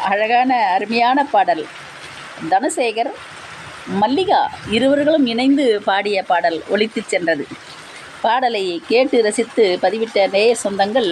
அழகான அருமையான பாடல் தனசேகர் மல்லிகா இருவர்களும் இணைந்து பாடிய பாடல் ஒலித்துச் சென்றது பாடலை கேட்டு ரசித்து பதிவிட்ட நேய சொந்தங்கள்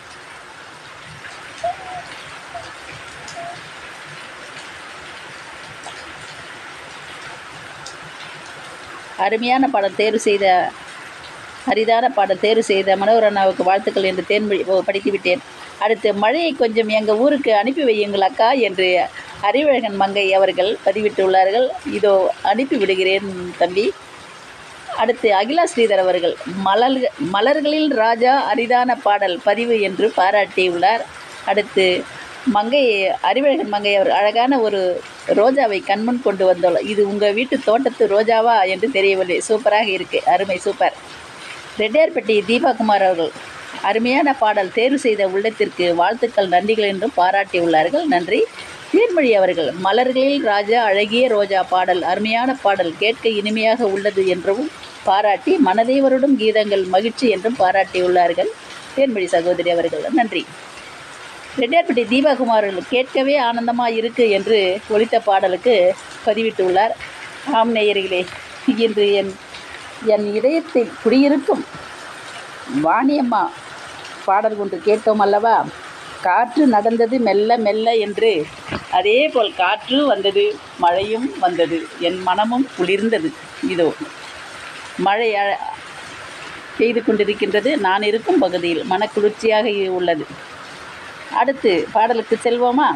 அருமையான பாடல் தேர்வு செய்த அரிதான பாடல் தேர்வு செய்த மனோரண்ணாவுக்கு வாழ்த்துக்கள் என்று தேன்மொழி ஓ, படித்து விட்டேன் அடுத்து மழையை கொஞ்சம் எங்கள் ஊருக்கு அனுப்பி வையுங்கள் அக்கா என்று அறிவழகன் மங்கை அவர்கள் பதிவிட்டுள்ளார்கள் இதோ அனுப்பி விடுகிறேன் தம்பி அடுத்து அகிலா ஸ்ரீதர் அவர்கள் மலர் மலர்களில் ராஜா அரிதான பாடல் பதிவு என்று பாராட்டியுள்ளார் அடுத்து மங்கை அறிவழகன் மங்கை அவர் அழகான ஒரு ரோஜாவை கண்முன் கொண்டு வந்துள்ளார் இது உங்கள் வீட்டு தோட்டத்து ரோஜாவா என்று தெரியவில்லை சூப்பராக இருக்கு அருமை சூப்பர் ரெட்டியார்பட்டி தீபாகுமார் அவர்கள் அருமையான பாடல் தேர்வு செய்த உள்ளத்திற்கு வாழ்த்துக்கள் நன்றிகள் என்றும் பாராட்டியுள்ளார்கள் நன்றி தேன்மொழி அவர்கள் மலர்களில் ராஜா அழகிய ரோஜா பாடல் அருமையான பாடல் கேட்க இனிமையாக உள்ளது என்றும் பாராட்டி மனதை வருடும் கீதங்கள் மகிழ்ச்சி என்றும் பாராட்டியுள்ளார்கள் தேன்மொழி சகோதரி அவர்கள் நன்றி ரெட்டியார்பட்டி தீபாகுமார் அவர்கள் கேட்கவே ஆனந்தமாக இருக்கு என்று ஒலித்த பாடலுக்கு பதிவிட்டுள்ளார் ஆம் நேயர்களே இன்று என் என் இதயத்தில் குடியிருக்கும் வாணியம்மா பாடல் ஒன்று கேட்டோம் அல்லவா காற்று நடந்தது மெல்ல மெல்ல என்று அதே போல் காற்று வந்தது மழையும் வந்தது என் மனமும் குளிர்ந்தது இதோ மழை அ- பெய்து கொண்டிருக்கின்றது நான் இருக்கும் பகுதியில் மனக்குளிர்ச்சியாக இ- உள்ளது அடுத்து பாடலுக்கு செல்வோமா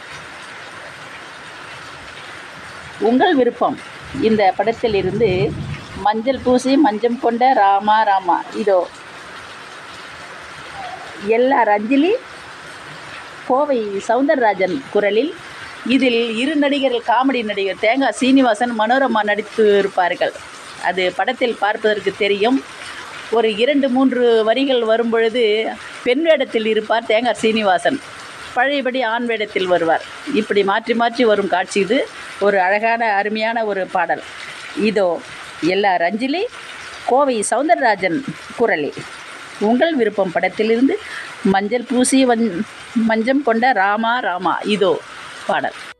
உங்கள் விருப்பம் இந்த படத்தில் இருந்து மஞ்சள் பூசி மஞ்சம் கொண்ட ராமா ராமா இதோ எல்லா ரஞ்சிலி கோவை சவுந்தரராஜன் குரலில் இதில் இரு நடிகர்கள் காமெடி நடிகர் தேங்காய் சீனிவாசன் மனோரமா நடித்து இருப்பார்கள் அது படத்தில் பார்ப்பதற்கு தெரியும் ஒரு இரண்டு மூன்று வரிகள் வரும் பொழுது பெண் வேடத்தில் இருப்பார் தேங்காய் சீனிவாசன் பழையபடி ஆண் வேடத்தில் வருவார் இப்படி மாற்றி மாற்றி வரும் காட்சி இது ஒரு அழகான அருமையான ஒரு பாடல் இதோ எல்லா ரஞ்சிலி கோவை சவுந்தரராஜன் குரலில் உங்கள் விருப்பம் படத்திலிருந்து மஞ்சள் பூசி வஞ் மஞ்சம் கொண்ட ராமா ராமா இதோ பாடல்